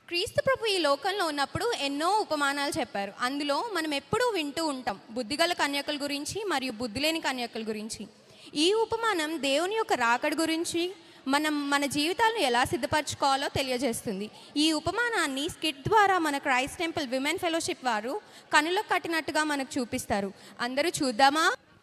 క్రీస్తు ప్రభు ఈ లోకంలో ఉన్నప్పుడు ఎన్నో ఉపమానాలు చెప్పారు అందులో మనం ఎప్పుడూ వింటూ ఉంటాం బుద్ధిగల కన్యకల గురించి మరియు బుద్ధిలేని కన్యకల గురించి ఈ ఉపమానం దేవుని యొక్క రాకడ గురించి మనం మన జీవితాలను ఎలా సిద్ధపరచుకోవాలో తెలియజేస్తుంది ఈ ఉపమానాన్ని స్కిట్ ద్వారా మన క్రైస్ట్ టెంపుల్ విమెన్ ఫెలోషిప్ వారు కనులో కట్టినట్టుగా మనకు చూపిస్తారు అందరూ చూద్దామా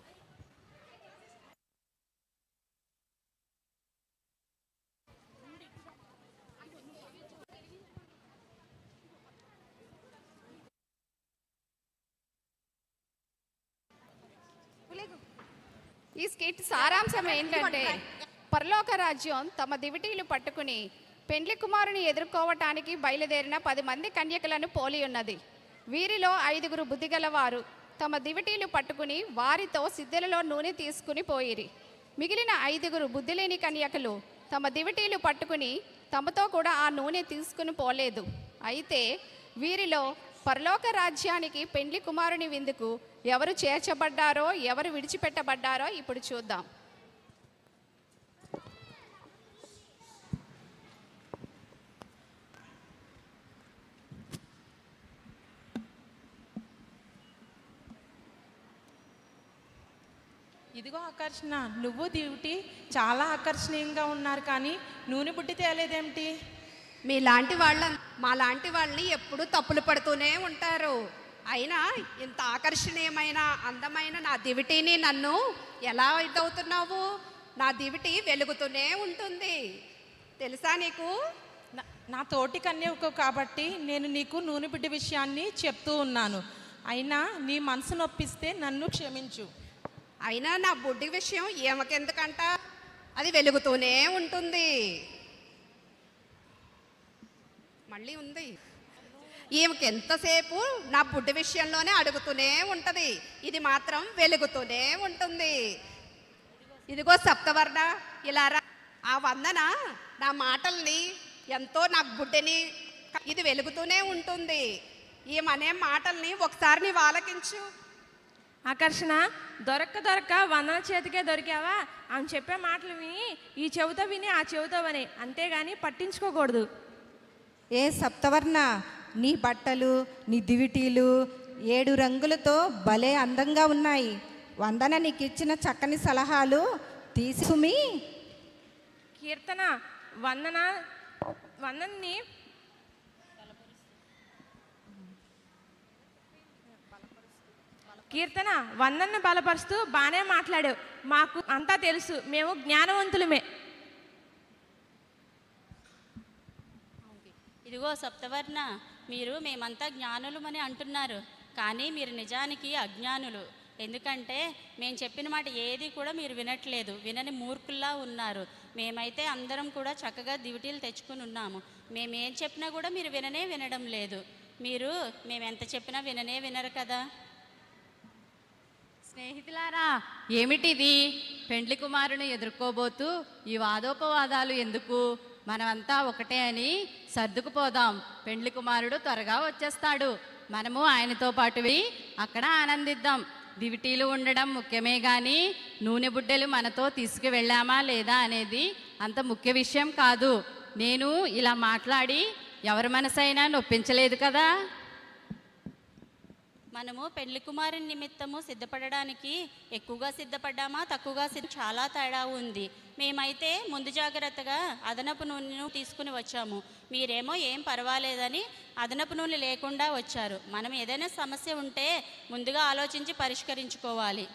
ఈ స్కిట్ సారాంశం ఏంటంటే పరలోక రాజ్యం తమ దివిటీలు పట్టుకుని పెండ్లి కుమారుని ఎదుర్కోవటానికి బయలుదేరిన పది మంది కన్యకలను పోలి ఉన్నది వీరిలో ఐదుగురు బుద్ధిగలవారు తమ దివిటీలు పట్టుకుని వారితో సిద్ధులలో నూనె తీసుకుని పోయిరి మిగిలిన ఐదుగురు బుద్ధిలేని కన్యకలు తమ దివిటీలు పట్టుకుని తమతో కూడా ఆ నూనె తీసుకుని పోలేదు అయితే వీరిలో పరలోక రాజ్యానికి పెండ్లి కుమారుని విందుకు ఎవరు చేర్చబడ్డారో ఎవరు విడిచిపెట్టబడ్డారో ఇప్పుడు చూద్దాం ఇదిగో ఆకర్షణ నువ్వు డ్యూటీ చాలా ఆకర్షణీయంగా ఉన్నారు కానీ నూనె బుడ్డి తేలేదేమిటి మీలాంటి వాళ్ళ మా లాంటి వాళ్ళని ఎప్పుడూ తప్పులు పడుతూనే ఉంటారు అయినా ఇంత ఆకర్షణీయమైన అందమైన నా దివిటీని నన్ను ఎలా ఇదవుతున్నావు నా దివిటి వెలుగుతూనే ఉంటుంది తెలుసా నీకు నా- నా తోటి కన్యకు కాబట్టి నేను నీకు నూనె బుడ్డి విషయాన్ని చెప్తూ ఉన్నాను అయినా నీ మనసు నొప్పిస్తే నన్ను క్షమించు అయినా నా బుడ్డి విషయం ఏమకెందుకంట అది వెలుగుతూనే ఉంటుంది మళ్ళీ ఉంది ఈమెకి ఎంతసేపు నా బుడ్డి విషయంలోనే అడుగుతూనే ఉంటుంది ఇది మాత్రం వెలుగుతూనే ఉంటుంది ఇదిగో సప్తవర్ణ ఇలా రా ఆ వందన నా మాటల్ని ఎంతో నా బుడ్డిని ఇది వెలుగుతూనే ఉంటుంది ఈమెనే మాటల్ని ఒకసారి నీవు ఆలకించు ఆకర్షణ దొరక్క దొరక్క వందన చేతికే దొరికావా ఆమె చెప్పే మాటలు విని ఈ చెవితో విని ఆ చెవితో విని అంతేగాని పట్టించుకోకూడదు ఏ సప్తవర్ణ నీ బట్టలు నీ దివిటీలు ఏడు రంగులతో భలే అందంగా ఉన్నాయి వందన నీకు ఇచ్చిన చక్కని సలహాలు తీసుకుమి కీర్తన వందన వందన్ని కీర్తన వందన్ని బలపరుస్తూ బాగానే మాట్లాడావు మాకు అంతా తెలుసు మేము జ్ఞానవంతులమే ఇదిగో సప్తవర్ణ మీరు మేమంతా జ్ఞానులమని అంటున్నారు కానీ మీరు నిజానికి అజ్ఞానులు ఎందుకంటే మేము చెప్పిన మాట ఏది కూడా మీరు వినట్లేదు వినని మూర్ఖుల్లా ఉన్నారు మేమైతే అందరం కూడా చక్కగా దివిటీలు తెచ్చుకుని ఉన్నాము మేము ఏం చెప్పినా కూడా మీరు విననే వినడం లేదు మీరు మేము ఎంత చెప్పినా విననే వినరు కదా స్నేహితులారా ఏమిటిది పెండ్లి కుమారుని ఎదుర్కోబోతూ ఈ వాదోపవాదాలు ఎందుకు మనమంతా ఒకటే అని సర్దుకుపోదాం పెండ్లి కుమారుడు త్వరగా వచ్చేస్తాడు మనము ఆయనతో పాటు వెళ్ళి అక్కడ ఆనందిద్దాం దివిటీలు ఉండడం ముఖ్యమే కానీ నూనె బుడ్డెలు మనతో తీసుకువెళ్ళామా లేదా అనేది అంత ముఖ్య విషయం కాదు నేను ఇలా మాట్లాడి ఎవరి మనసైనా నొప్పించలేదు కదా మనము పెళ్లి కుమారుని నిమిత్తము సిద్ధపడడానికి ఎక్కువగా సిద్ధపడ్డామా తక్కువగా సిద్ధ చాలా తేడా ఉంది మేమైతే ముందు జాగ్రత్తగా అదనపు నూనెను తీసుకుని వచ్చాము మీరేమో ఏం పర్వాలేదని అదనపు నూనె లేకుండా వచ్చారు మనం ఏదైనా సమస్య ఉంటే ముందుగా ఆలోచించి పరిష్కరించుకోవాలి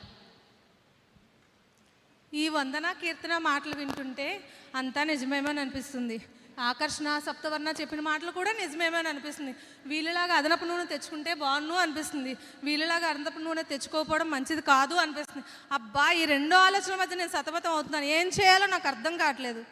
ఈ వందన కీర్తన మాటలు వింటుంటే అంతా నిజమేమని అనిపిస్తుంది ఆకర్షణ సప్తవర్ణ చెప్పిన మాటలు కూడా నిజమేమని అనిపిస్తుంది వీళ్ళలాగా అదనపు నూనె తెచ్చుకుంటే బాగున్ను అనిపిస్తుంది వీళ్ళలాగా అదనపు నూనె తెచ్చుకోకపోవడం మంచిది కాదు అనిపిస్తుంది అబ్బా ఈ రెండో ఆలోచనల మధ్య నేను సతమతం అవుతున్నాను ఏం చేయాలో నాకు అర్థం కావట్లేదు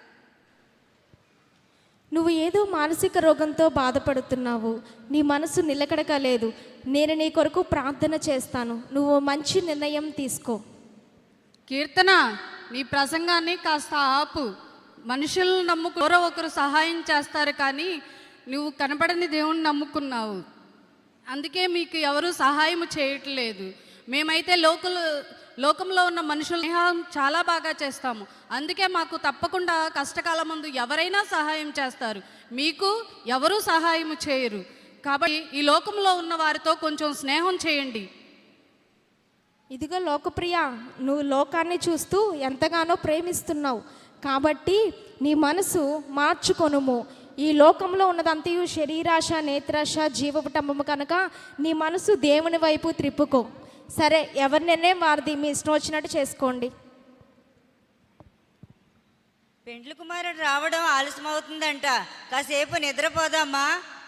నువ్వు ఏదో మానసిక రోగంతో బాధపడుతున్నావు నీ మనసు నిలకడగా లేదు నేను నీ కొరకు ప్రార్థన చేస్తాను నువ్వు మంచి నిర్ణయం తీసుకో కీర్తన నీ ప్రసంగాన్ని కాస్త ఆపు మనుషులను నమ్ముకు ఎవరో ఒకరు సహాయం చేస్తారు కానీ నువ్వు కనపడని దేవుణ్ణి నమ్ముకున్నావు అందుకే మీకు ఎవరు సహాయం చేయట్లేదు మేమైతే లోకల్ లోకంలో ఉన్న మనుషుల స్నేహం చాలా బాగా చేస్తాము అందుకే మాకు తప్పకుండా కష్టకాలం ముందు ఎవరైనా సహాయం చేస్తారు మీకు ఎవరూ సహాయం చేయరు కాబట్టి ఈ లోకంలో ఉన్న వారితో కొంచెం స్నేహం చేయండి ఇదిగో లోకప్రియ నువ్వు లోకాన్ని చూస్తూ ఎంతగానో ప్రేమిస్తున్నావు కాబట్టి నీ మనసు మార్చుకొనుము ఈ లోకంలో ఉన్నదంతయు శరీరాశ నేత్రాశ జీవపటంబము కనుక నీ మనసు దేవుని వైపు త్రిప్పుకో సరే ఎవరినైనా వారిది మీ ఇష్టం వచ్చినట్టు చేసుకోండి పెండ్లి కుమారుడు రావడం ఆలస్యం అవుతుందంట కాసేపు నిద్రపోదామా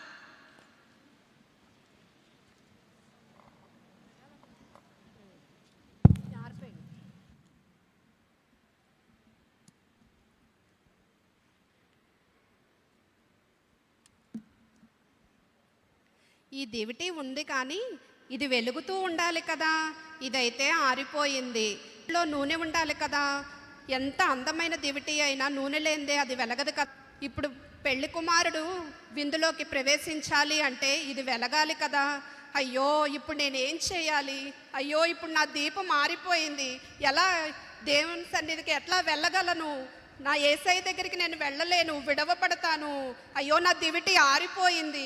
ఈ దివిటి ఉంది కానీ ఇది వెలుగుతూ ఉండాలి కదా ఇదైతే ఆరిపోయింది ఇంట్లో నూనె ఉండాలి కదా ఎంత అందమైన దివిటి అయినా నూనె లేనిదే అది వెలగదు కదా ఇప్పుడు పెళ్లి కుమారుడు విందులోకి ప్రవేశించాలి అంటే ఇది వెలగాలి కదా అయ్యో ఇప్పుడు నేనేం చేయాలి అయ్యో ఇప్పుడు నా దీపం ఆరిపోయింది ఎలా దేవుని సన్నిధికి ఎట్లా వెళ్ళగలను నా ఏసై దగ్గరికి నేను వెళ్ళలేను విడవపడతాను అయ్యో నా దివిటి ఆరిపోయింది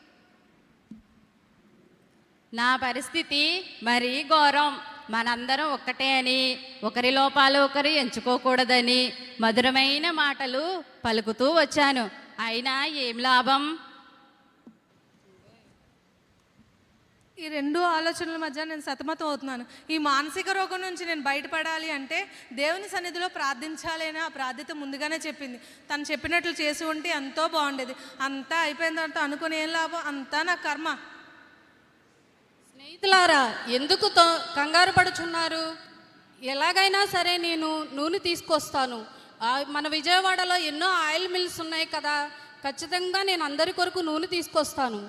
నా పరిస్థితి మరీ ఘోరం మనందరం ఒక్కటే అని ఒకరి లోపాలు ఒకరు ఎంచుకోకూడదని మధురమైన మాటలు పలుకుతూ వచ్చాను అయినా ఏం లాభం ఈ రెండు ఆలోచనల మధ్య నేను సతమతం అవుతున్నాను ఈ మానసిక రోగం నుంచి నేను బయటపడాలి అంటే దేవుని సన్నిధిలో ప్రార్థించాలి అని ఆ ప్రార్థిత ముందుగానే చెప్పింది తను చెప్పినట్లు చేసి ఉంటే ఎంతో బాగుండేది అంతా అయిపోయిందంటూ అనుకుని ఏం లాభం అంతా నా కర్మ స్నేహితులారా ఎందుకు తో- కంగారు పడుచున్నారు ఎలాగైనా సరే నేను నూనె తీసుకొస్తాను ఆ, మన విజయవాడలో ఎన్నో ఆయిల్ మిల్స్ ఉన్నాయి కదా ఖచ్చితంగా నేను అందరి కొరకు నూనె తీసుకొస్తాను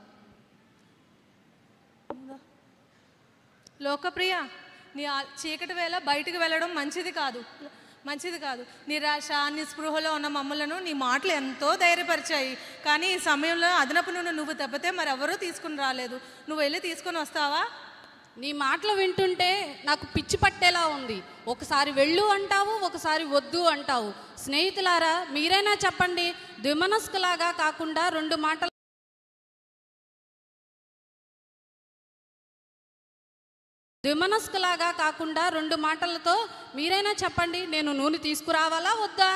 లోకప్రియ నీ ఆ- చీకటి వేళ బయటికి వెళ్ళడం మంచిది కాదు మంచిది కాదు నిరాశ నిస్పృహలో ఉన్న మమ్మలను నీ మాటలు ఎంతో ధైర్యపరిచాయి కానీ ఈ సమయంలో అదనపు నూనె నువ్వు తప్పితే మరి ఎవరూ తీసుకుని రాలేదు నువ్వు వెళ్ళి తీసుకొని వస్తావా నీ మాటలు వింటుంటే నాకు పిచ్చి పట్టేలా ఉంది ఒకసారి వెళ్ళు అంటావు ఒకసారి వద్దు అంటావు స్నేహితులారా మీరైనా చెప్పండి ద్విమనస్కులాగా కాకుండా రెండు మాటలు ద్విమనస్కులాగా కాకుండా రెండు మాటలతో మీరైనా చెప్పండి నేను నూనె తీసుకురావాలా వద్దా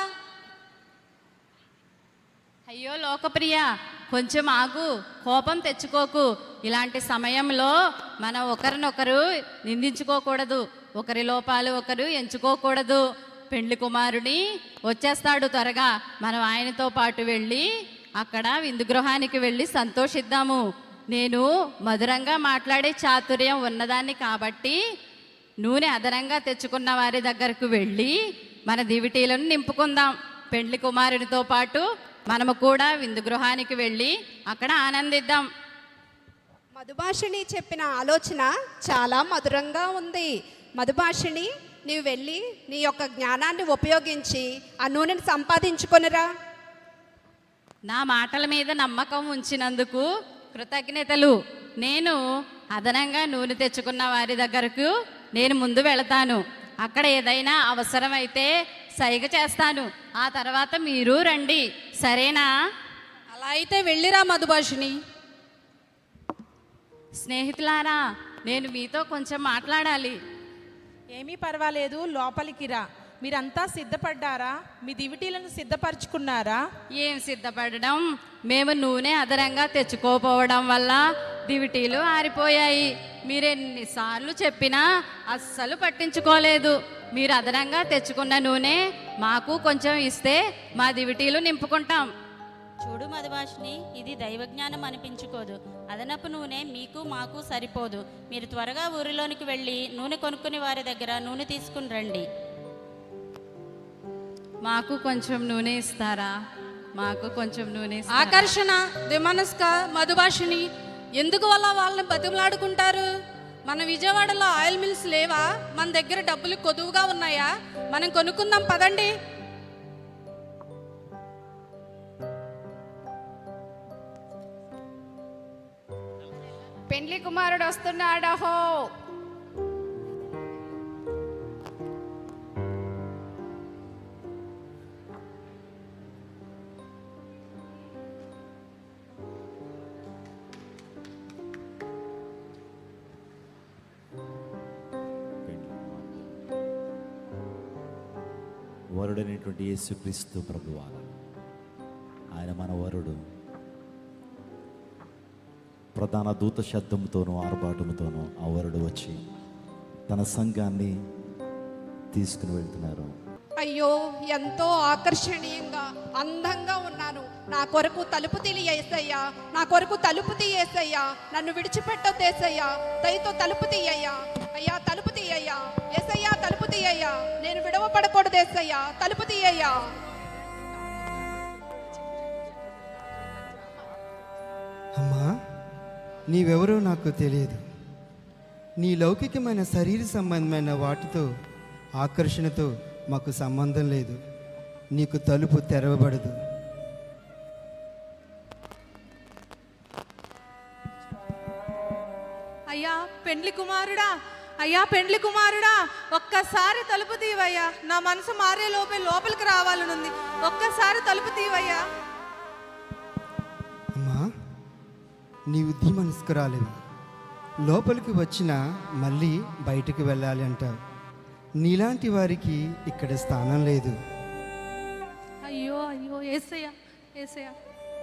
అయ్యో లోకప్రియ కొంచెం ఆగు కోపం తెచ్చుకోకు ఇలాంటి సమయంలో మనం ఒకరినొకరు నిందించుకోకూడదు ఒకరి లోపాలు ఒకరు ఎంచుకోకూడదు పెండ్లి కుమారుని వచ్చేస్తాడు త్వరగా మనం ఆయనతో పాటు వెళ్ళి అక్కడ విందు గృహానికి వెళ్ళి సంతోషిద్దాము నేను మధురంగా మాట్లాడే చాతుర్యం ఉన్నదాన్ని కాబట్టి నూనె అదనంగా తెచ్చుకున్న వారి దగ్గరకు వెళ్ళి మన దివిటీలను నింపుకుందాం పెండ్లి కుమారునితో పాటు మనము కూడా విందు గృహానికి వెళ్ళి అక్కడ ఆనందిద్దాం మధుభాషిణి చెప్పిన ఆలోచన చాలా మధురంగా ఉంది మధుభాషిణి నీవు వెళ్ళి నీ యొక్క జ్ఞానాన్ని ఉపయోగించి ఆ నూనెని సంపాదించుకొనిరా నా మాటల మీద నమ్మకం ఉంచినందుకు కృతజ్ఞతలు నేను అదనంగా నూనె తెచ్చుకున్న వారి దగ్గరకు నేను ముందు వెళతాను అక్కడ ఏదైనా అవసరమైతే సైగ చేస్తాను ఆ తర్వాత మీరు రండి సరేనా అలా అయితే వెళ్ళిరా మధుభాషిని స్నేహితులారా నేను మీతో కొంచెం మాట్లాడాలి ఏమీ పర్వాలేదు లోపలికి రా మీరంతా సిద్ధపడ్డారా మీ దివిటీలను సిద్ధపరచుకున్నారా ఏం సిద్ధపడడం మేము నూనె అదనంగా తెచ్చుకోపోవడం వల్ల దివిటీలు ఆరిపోయాయి మీరు ఎన్నిసార్లు చెప్పినా అస్సలు పట్టించుకోలేదు మీరు అదనంగా తెచ్చుకున్న నూనె మాకు కొంచెం ఇస్తే మా దివిటీలు నింపుకుంటాం చూడు మధుభాషిని ఇది దైవజ్ఞానం అనిపించుకోదు అదనపు నూనె మీకు మాకు సరిపోదు మీరు త్వరగా ఊరిలోనికి వెళ్ళి నూనె కొనుక్కుని వారి దగ్గర నూనె తీసుకుని రండి మాకు కొంచెం నూనె ఇస్తారా మాకు కొంచెం నూనె ఇస్తారా? ఆకర్షణ ద్విమనస్క మధుభాషిని ఎందుకు వల్ల వాళ్ళని బతిమలాడుకుంటారు మన విజయవాడలో ఆయిల్ మిల్స్ లేవా మన దగ్గర డబ్బులు కొదువుగా ఉన్నాయా మనం కొనుక్కుందాం పదండి పెండ్లి కుమారుడు వస్తున్నాడహో వరుడైనటువంటి యేసుక్రీస్తు ప్రభువారు ఆయన మన వరుడు ప్రధాన దూత శబ్దంతోనూ ఆర్భాటముతోనూ ఆ వరుడు వచ్చి తన సంఘాన్ని తీసుకుని వెళ్తున్నారు అయ్యో ఎంతో ఆకర్షణీయంగా అందంగా ఉన్నాను నా కొరకు తలుపు తీలి ఏసయ్యా నా కొరకు తలుపు తీయేసయ్యా నన్ను విడిచిపెట్టొద్దు ఏసయ్యా దయతో తలుపు తీయ్యా అయ్యా తలుపు తీయ్యా ఏసయ్యా తలుపు తీయ్యా నేను విడవపడకూడదు ఏసయ్యా తలుపు తీయ్యా అమ్మా నీవెవరో నాకు తెలియదు నీ లౌకికమైన శరీర సంబంధమైన వాటితో ఆకర్షణతో మాకు సంబంధం లేదు నీకు తలుపు తెరవబడదు అయ్యా పెండ్లి కుమారుడా అయ్యా పెండ్లి కుమారుడా ఒక్కసారి తలుపు తీవయ్యా నా మనసు మారే లోపే లోపలికి రావాలనుంది ఒక్కసారి తలుపు తీవయ్యా అమ్మా నీవు ధీమనస్కురాలివి లోపలికి వచ్చినా మళ్ళీ బయటికి వెళ్ళాలి అంటావు నీలాంటి వారికి ఇక్కడ స్థానం లేదు అయ్యో అయ్యో ఏసయ్యా ఏసయ్యా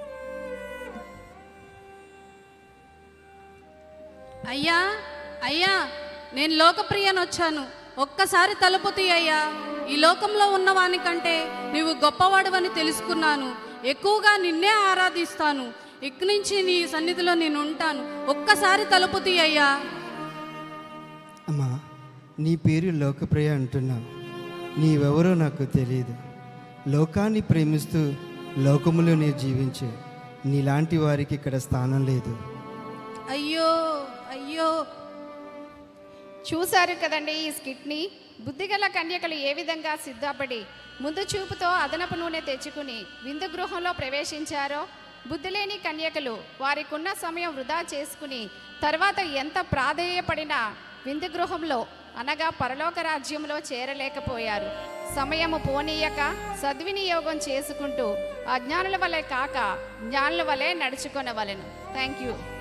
అయ్యా అయ్యా నేను లోకప్రియని వచ్చాను ఒక్కసారి తలుపు తీయ్యా ఈ లోకంలో ఉన్నవానికంటే నీవు గొప్పవాడవని తెలుసుకున్నాను ఎక్కువగా నిన్నే ఆరాధిస్తాను ఇక్కడి నుంచి నీ సన్నిధిలో నేను ఉంటాను ఒక్కసారి తలుపు తీయ్యా అమ్మా నీ పేరు లోకప్రియ అంటున్నావు నీవెవరో నాకు తెలియదు లోకాన్ని ప్రేమిస్తూ లోకములోనే జీవించే నీలాంటి వారికి ఇక్కడ స్థానం లేదు అయ్యో అయ్యో చూశారు కదండి ఈ స్కిట్ని బుద్ధిగల కన్యకలు ఏ విధంగా సిద్ధపడి ముందు చూపుతో అదనపు నూనె తెచ్చుకుని విందు గృహంలో ప్రవేశించారో బుద్ధిలేని కన్యకలు వారికున్న సమయం వృధా చేసుకుని తర్వాత ఎంత ప్రాధేయపడినా విందు గృహంలో అనగా పరలోక రాజ్యంలో చేరలేకపోయారు సమయము పోనీయక సద్వినియోగం చేసుకుంటూ అజ్ఞానుల వలె కాక జ్ఞానుల వలె నడుచుకొనవలెను థ్యాంక్ యూ